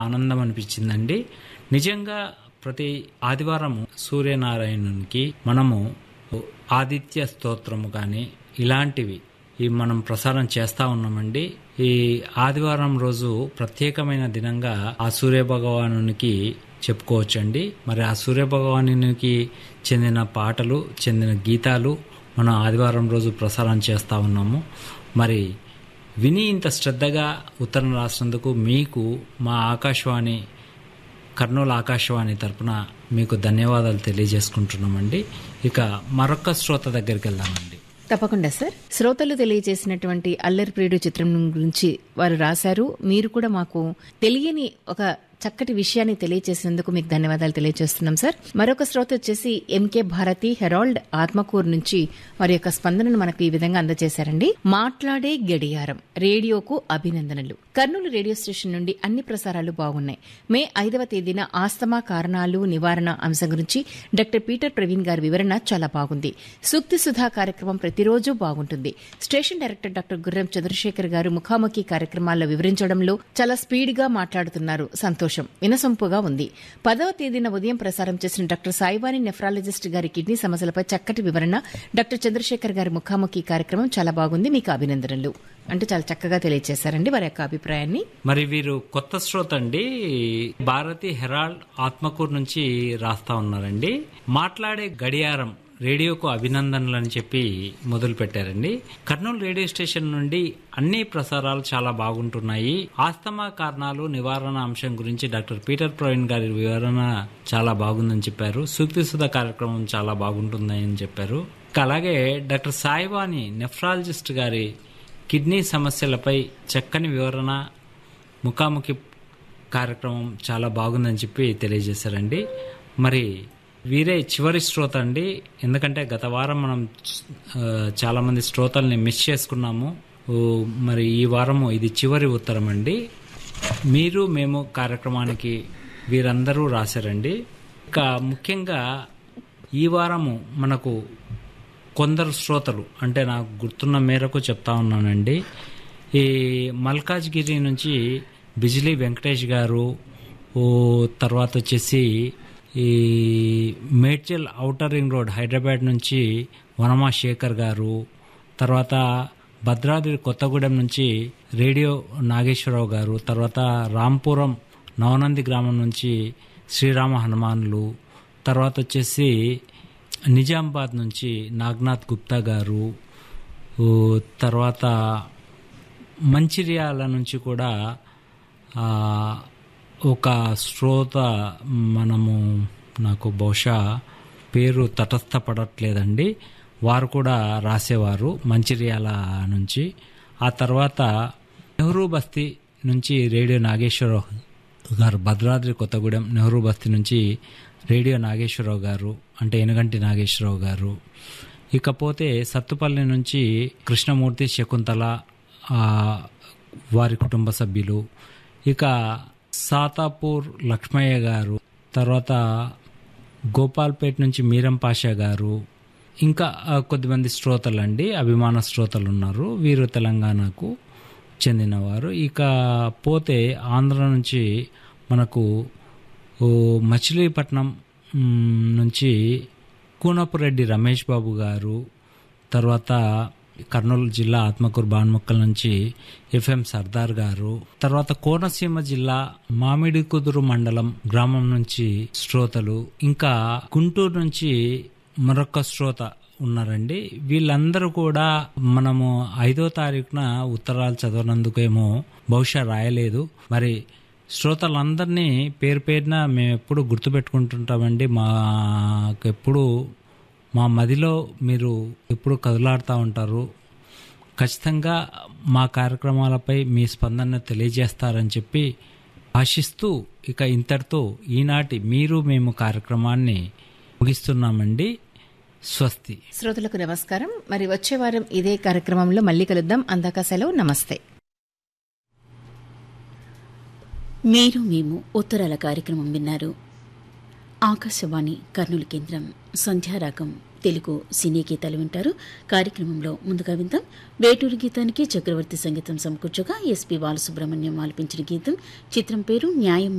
ఆనందం అనిపించిందండి నిజంగా ప్రతి ఆదివారం సూర్యనారాయణునికి మనము ఆదిత్య స్తోత్రము కానీ ఇలాంటివి ఈ మనం ప్రసారం చేస్తా ఉన్నామండి ఈ ఆదివారం రోజు ప్రత్యేకమైన దినంగా ఆ సూర్య భగవానునికి చెప్పుకోవచ్చండి మరి ఆ సూర్య భగవానునికి చెందిన పాటలు చెందిన గీతాలు మనం ఆదివారం రోజు ప్రసారం చేస్తా ఉన్నాము మరి విని ఇంత శ్రద్ధగా ఉత్తరం రాసినందుకు మీకు మా ఆకాశవాణి కర్నూలు ఆకాశవాణి తరపున మీకు ధన్యవాదాలు తెలియజేసుకుంటున్నామండి ఇక మరొక శ్రోత దగ్గరికి వెళ్దామండి తప్పకుండా సార్ శ్రోతలు తెలియజేసినటువంటి అల్లరి ప్రియుడు చిత్రం గురించి వారు రాశారు మీరు కూడా మాకు తెలియని ఒక చక్కటి విషయాన్ని తెలియజేసినందుకు మీకు ధన్యవాదాలు తెలియజేస్తున్నాం సార్ మరొక శ్రోత వచ్చేసి ఎంకే భారతి హెరాల్డ్ ఆత్మకూరు నుంచి వారి యొక్క స్పందనను మనకు ఈ విధంగా అందజేశారండి మాట్లాడే గడియారం రేడియోకు అభినందనలు కర్నూలు రేడియో స్టేషన్ నుండి అన్ని ప్రసారాలు బాగున్నాయి మే ఐదవ తేదీన ఆస్తమా కారణాలు నివారణ అంశం గురించి డాక్టర్ పీటర్ ప్రవీణ్ గారి వివరణ చాలా బాగుంది సూక్తి సుధా కార్యక్రమం ప్రతిరోజు బాగుంటుంది స్టేషన్ డైరెక్టర్ డాక్టర్ గుర్రం చంద్రశేఖర్ గారు ముఖాముఖి కార్యక్రమాల్లో వివరించడంలో చాలా స్పీడ్ గా మాట్లాడుతున్నారు సంతోషం వినసొంపుగా ఉంది పదవ తేదీన ఉదయం ప్రసారం చేసిన డాక్టర్ సాయివాణి నెఫ్రాలజిస్ట్ గారి కిడ్నీ సమస్యలపై చక్కటి వివరణ డాక్టర్ చంద్రశేఖర్ గారి ముఖాముఖి కార్యక్రమం చాలా బాగుంది మీకు అభినందనలు అంటే చాలా చక్కగా తెలియజేశారండి వారి యొక్క అభిప్రాయాన్ని మరి వీరు కొత్త శ్రోత అండి భారతి హెరాల్డ్ ఆత్మకూరు నుంచి రాస్తా ఉన్నారండి మాట్లాడే గడియారం రేడియోకు అభినందనలు అని చెప్పి మొదలు పెట్టారండి కర్నూలు రేడియో స్టేషన్ నుండి అన్ని ప్రసారాలు చాలా బాగుంటున్నాయి ఆస్తమా కారణాలు నివారణ అంశం గురించి డాక్టర్ పీటర్ ప్రవీణ్ గారి వివరణ చాలా బాగుందని చెప్పారు సూక్తి సుధ కార్యక్రమం చాలా బాగుంటుందని చెప్పారు ఇంకా అలాగే డాక్టర్ సాయివాణి నెఫ్రాలజిస్ట్ గారి కిడ్నీ సమస్యలపై చక్కని వివరణ ముఖాముఖి కార్యక్రమం చాలా బాగుందని చెప్పి తెలియజేశారండి మరి వీరే చివరి శ్రోత అండి ఎందుకంటే గత వారం మనం ఆ, చాలా మంది శ్రోతల్ని మిస్ చేసుకున్నాము ఓ, మరి ఈ వారము ఇది చివరి ఉత్తరం అండి మీరు మేము కార్యక్రమానికి వీరందరూ రాశారండి ఇక ముఖ్యంగా ఈ వారము మనకు కొందరు శ్రోతలు అంటే నాకు గుర్తున్న మేరకు చెప్తా ఉన్నానండి ఈ మల్కాజ్గిరి నుంచి బిజిలీ వెంకటేష్ గారు ఓ తర్వాత వచ్చేసి ఈ Medchal outer ring road Hyderabad నుంచి వనమా శేఖర్ గారు తర్వాత భద్రాద్రి కొత్తగూడెం నుంచి రేడియో నాగేశ్వరరావు గారు తర్వాత రాంపురం నవనంది గ్రామం నుంచి శ్రీరామ హనుమానులు తర్వాత వచ్చేసి నిజామాబాద్ నుంచి నాగ్నాథ్ గుప్తా గారు ఓ తర్వాత మంచిర్యాల నుంచి కూడా ఆ, ఒక శ్రోత మనము నాకు బహుశా పేరు తటస్థపడట్లేదండి వారు కూడా రాసేవారు మంచిర్యాల నుంచి ఆ తర్వాత నెహ్రూ బస్తీ నుంచి రేడియో నాగేశ్వరరావు గారు భద్రాద్రి కొత్తగూడెం నెహ్రూ బస్తీ నుంచి రేడియో నాగేశ్వరరావు గారు అంటే ఎనగంటి నాగేశ్వరరావు గారు ఇకపోతే సత్తుపల్లి నుంచి కృష్ణమూర్తి శకుంతల ఆ, వారి కుటుంబ సభ్యులు ఇక సాతాపూర్ లక్ష్మయ్య గారు తర్వాత గోపాల్పేట్ నుంచి మీరం పాషా గారు ఇంకా ఆ, కొద్దిమంది శ్రోతలండి అభిమాన శ్రోతలు ఉన్నారు వీరు తెలంగాణకు చెందినవారు ఇక పోతే ఆంధ్ర నుంచి మనకు ఓ మచిలీపట్నం మ్, నుంచి కూనపురెడ్డి రమేష్ బాబు గారు తర్వాత కర్నూలు జిల్లా ఆత్మకూరు బాన్ముక్కల నుంచి ఎఫ్ఎం సర్దార్ గారు తర్వాత కోనసీమ జిల్లా మామిడి కుదురు మండలం గ్రామం నుంచి శ్రోతలు ఇంకా గుంటూరు నుంచి మరొక శ్రోత ఉన్నారండి వీళ్ళందరూ కూడా మనము ఐదో తారీఖున ఉత్తరాలు చదవనందుకేమో బహుశా రాయలేదు మరి శ్రోతలందరినీ పేరు పేరున మేము ఎప్పుడు గుర్తుపెట్టుకుంటుంటామండి మాకు ఎప్పుడు మా మదిలో మీరు ఎప్పుడు కదులాడుతూ ఉంటారు ఖచ్చితంగా మా కార్యక్రమాలపై మీ స్పందన తెలియజేస్తారని చెప్పి ఆశిస్తూ ఇక ఇంతటితో ఈనాటి మీరు మేము కార్యక్రమాన్ని ముగిస్తున్నామండి స్వస్తి శ్రోతలకు నమస్కారం మరి వచ్చే వారం ఇదే కార్యక్రమంలో మళ్ళీ కలుద్దాం అందాక సెలవు నమస్తే మీరు మేము ఉత్తరాల కార్యక్రమం విన్నారు ఆకాశవాణి కర్నూలు కేంద్రం సంధ్యారాగం తెలుగు సినీ గీతాలు వింటారు కార్యక్రమంలో ముందుగా విందాం వేటూరు గీతానికి చక్రవర్తి సంగీతం సమకూర్చగా ఎస్పి బాలసుబ్రహ్మణ్యం ఆలపించిన గీతం చిత్రం పేరు న్యాయం